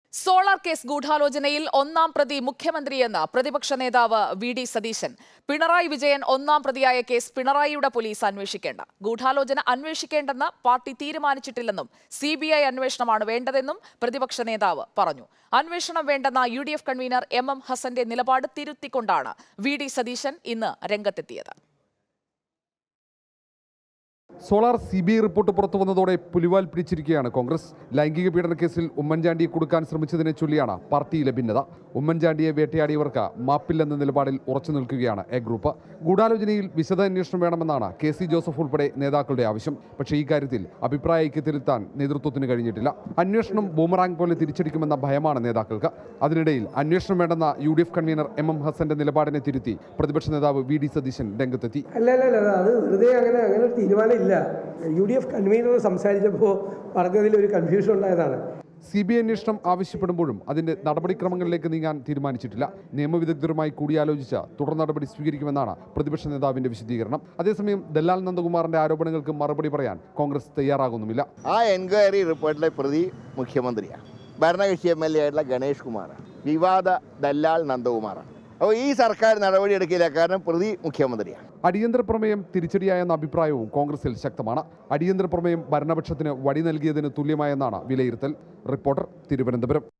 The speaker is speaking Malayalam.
സോളാർ കേസ് ഗൂഢാലോചനയിൽ ഒന്നാം പ്രതി മുഖ്യമന്ത്രിയെന്ന് പ്രതിപക്ഷ നേതാവ് വി ഡി സതീശൻ പിണറായി വിജയൻ ഒന്നാം പ്രതിയായ കേസ് പിണറായിയുടെ പോലീസ് അന്വേഷിക്കേണ്ട ഗൂഢാലോചന അന്വേഷിക്കേണ്ടെന്ന് പാർട്ടി തീരുമാനിച്ചിട്ടില്ലെന്നും സി ബി ഐ അന്വേഷണമാണ് വേണ്ടതെന്നും പ്രതിപക്ഷ നേതാവ് പറഞ്ഞു അന്വേഷണം വേണ്ടെന്ന U D F convener M M ഹസന്റെ നിലപാട് തിരുത്തിക്കൊണ്ടാണ് വി ഡി സതീശൻ ഇന്ന് രംഗത്തെത്തിയത് solar C B I report പുറത്തു വന്നതോടെ പുലിവാൽ പിടിച്ചിരിക്കുകയാണ് കോൺഗ്രസ് ലൈംഗിക പീഡന കേസിൽ ഉമ്മൻചാണ്ടിയെ കൊടുക്കാൻ ശ്രമിച്ചതിനെ ചൊല്ലിയാണ് പാർട്ടിയിലെ ഭിന്നത ഉമ്മൻചാണ്ടിയെ വേട്ടയാടിയവർക്ക് മാപ്പില്ലെന്ന നിലപാടിൽ ഉറച്ചു നിൽക്കുകയാണ് എ ഗ്രൂപ്പ് ഗൂഢാലോചനയിൽ വിശദ അന്വേഷണം വേണമെന്നാണ് കെ സി ജോസഫ് ഉൾപ്പെടെ നേതാക്കളുടെ ആവശ്യം പക്ഷേ ഈ കാര്യത്തിൽ അഭിപ്രായ ഐക്യത്തിലെത്താൻ നേതൃത്വത്തിന് കഴിഞ്ഞിട്ടില്ല അന്വേഷണം ബൂമറാങ് പോലെ തിരിച്ചടിക്കുമെന്ന ഭയമാണ് നേതാക്കൾക്ക് അതിനിടയിൽ അന്വേഷണം വേണ്ടെന്ന U D F convener M M ഹസന്റെ നിലപാടിനെ തിരുത്തി പ്രതിപക്ഷ നേതാവ് വി ഡി സതീശൻ രംഗത്തെത്തി അല്ല അല്ല അല്ല അത് വെറുതെ അങ്ങനെ അങ്ങനെ ഒരു തീരുമാനമില്ല യു ഡി എഫ് കൺവീനർ സംസാരിച്ചപ്പോൾ പറഞ്ഞതിൽ ഒരു കൺഫ്യൂഷൻ ഉണ്ടായതാണ് സി ബി ഐ അന്വേഷണം ആവശ്യപ്പെടുമ്പോഴും അതിന്റെ നടപടിക്രമങ്ങളിലേക്ക് നീങ്ങാൻ തീരുമാനിച്ചിട്ടില്ല നിയമവിദഗ്ധരുമായി കൂടിയാലോചിച്ച് തുടർ നടപടി സ്വീകരിക്കുമെന്നാണ് പ്രതിപക്ഷ നേതാവിന്റെ വിശദീകരണം അതേസമയം ദല്ലാൽ നന്ദകുമാറിന്റെ ആരോപണങ്ങൾക്ക് മറുപടി പറയാൻ കോൺഗ്രസ് തയ്യാറാകുന്നുമില്ല ആ എൻക്വയറി റിപ്പോർട്ടിലെ പ്രതി മുഖ്യമന്ത്രിയാണ് ഭരണകക്ഷി എം എൽ എ ആയിട്ടുള്ള ഗണേഷ് കുമാറാണ് വിവാദ ദല്ലാൽ നന്ദകുമാറാണ് അപ്പോൾ ഈ സർക്കാർ നടപടിയെടുക്കില്ല കാരണം പ്രതി മുഖ്യമന്ത്രിയാണ് അടിയന്തര പ്രമേയം തിരിച്ചടിയായെന്ന അഭിപ്രായവും കോൺഗ്രസിൽ ശക്തമാണ് അടിയന്തര പ്രമേയം ഭരണപക്ഷത്തിന് വഴി നൽകിയതിന് തുല്യമായെന്നാണ് വിലയിരുത്തൽ റിപ്പോർട്ടർ തിരുവനന്തപുരം